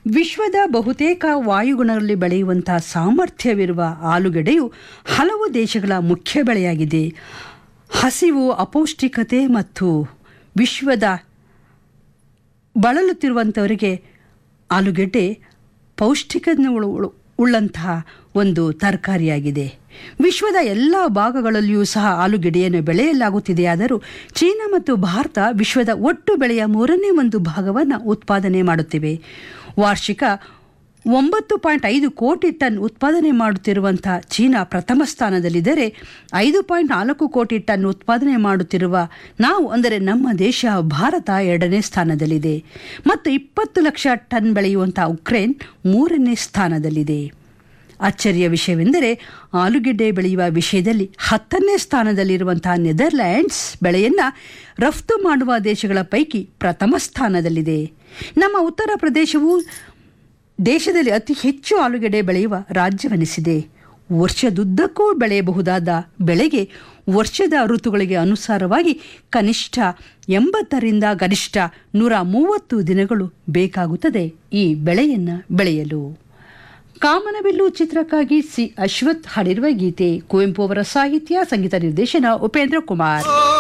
ವಿಶ್ವದ ಬಹುತೇಕ ವಾಯುಗುಣಗಳಲ್ಲಿ ಬೆಳೆಯುವಂತಹ ಸಾಮರ್ಥ್ಯವಿರುವ ಆಲೂಗೆಡ್ಡೆಯು ಹಲವು ದೇಶಗಳ ಮುಖ್ಯ ಬೆಳೆಯಾಗಿದೆ ಹಸಿವು ಅಪೌಷ್ಟಿಕತೆ ಮತ್ತು ವಿಶ್ವದ ಬಳಲುತ್ತಿರುವಂಥವರಿಗೆ ಆಲೂಗೆಡ್ಡೆ ಪೌಷ್ಟಿಕ ಉಳ್ಳಂತಹ ಒಂದು ತರಕಾರಿಯಾಗಿದೆ ವಿಶ್ವದ ಎಲ್ಲ ಭಾಗಗಳಲ್ಲಿಯೂ ಸಹ ಆಲೂಗೆಡ್ಡೆಯನ್ನು ಬೆಳೆಯಲಾಗುತ್ತಿದೆಯಾದರೂ ಚೀನಾ ಮತ್ತು ಭಾರತ ವಿಶ್ವದ ಒಟ್ಟು ಬೆಳೆಯ ಮೂರನೇ ಒಂದು ಭಾಗವನ್ನು ಉತ್ಪಾದನೆ ಮಾಡುತ್ತಿವೆ ವಾರ್ಷಿಕ ಒಂಬತ್ತು ಪಾಯಿಂಟ್ ಐದು ಕೋಟಿ ಟನ್ ಉತ್ಪಾದನೆ ಮಾಡುತ್ತಿರುವಂಥ ಚೀನಾ ಪ್ರಥಮ ಸ್ಥಾನದಲ್ಲಿದ್ದರೆ ಐದು ಪಾಯಿಂಟ್ ನಾಲ್ಕು ಕೋಟಿ ಟನ್ ಉತ್ಪಾದನೆ ಮಾಡುತ್ತಿರುವ ನಾವು ಅಂದರೆ ನಮ್ಮ ದೇಶ ಭಾರತ ಎರಡನೇ ಸ್ಥಾನದಲ್ಲಿದೆ ಮತ್ತು ಇಪ್ಪತ್ತು ಲಕ್ಷ ಟನ್ ಬೆಳೆಯುವಂಥ ಉಕ್ರೇನ್ ಮೂರನೇ ಸ್ಥಾನದಲ್ಲಿದೆ ಅಚ್ಚರಿಯ ವಿಷಯವೆಂದರೆ ಆಲೂಗೆಡ್ಡೆ ಬೆಳೆಯುವ ವಿಷಯದಲ್ಲಿ ಹತ್ತನೇ ಸ್ಥಾನದಲ್ಲಿರುವಂತಹ ನೆದರ್ಲ್ಯಾಂಡ್ಸ್ ಬೆಳೆಯನ್ನು ರಫ್ತು ಮಾಡುವ ದೇಶಗಳ ಪೈಕಿ ಪ್ರಥಮ ಸ್ಥಾನದಲ್ಲಿದೆ ನಮ್ಮ ಉತ್ತರ ಪ್ರದೇಶವು ದೇಶದಲ್ಲಿ ಅತಿ ಹೆಚ್ಚು ಆಲೂಗೆಡ್ಡೆ ಬೆಳೆಯುವ ರಾಜ್ಯವೆನಿಸಿದೆ ವರ್ಷದುದ್ದಕ್ಕೂ ಬೆಳೆಯಬಹುದಾದ ಬೆಳೆಗೆ ವರ್ಷದ ಋತುಗಳಿಗೆ ಅನುಸಾರವಾಗಿ ಕನಿಷ್ಠ ಎಂಬತ್ತರಿಂದ ಗರಿಷ್ಠ ನೂರ ಮೂವತ್ತು ದಿನಗಳು ಬೇಕಾಗುತ್ತದೆ ಈ ಬೆಳೆಯನ್ನು ಬೆಳೆಯಲು ಕಾಮನಬಿಲ್ಲು ಚಿತ್ರಕ್ಕಾಗಿ ಸಿ ಅಶ್ವಥ್ ಹಾಡಿರುವ ಗೀತೆ ಕುವೆಂಪು ಅವರ ಸಾಹಿತ್ಯ ಸಂಗೀತ ನಿರ್ದೇಶನ ಉಪೇಂದ್ರ ಕುಮಾರ್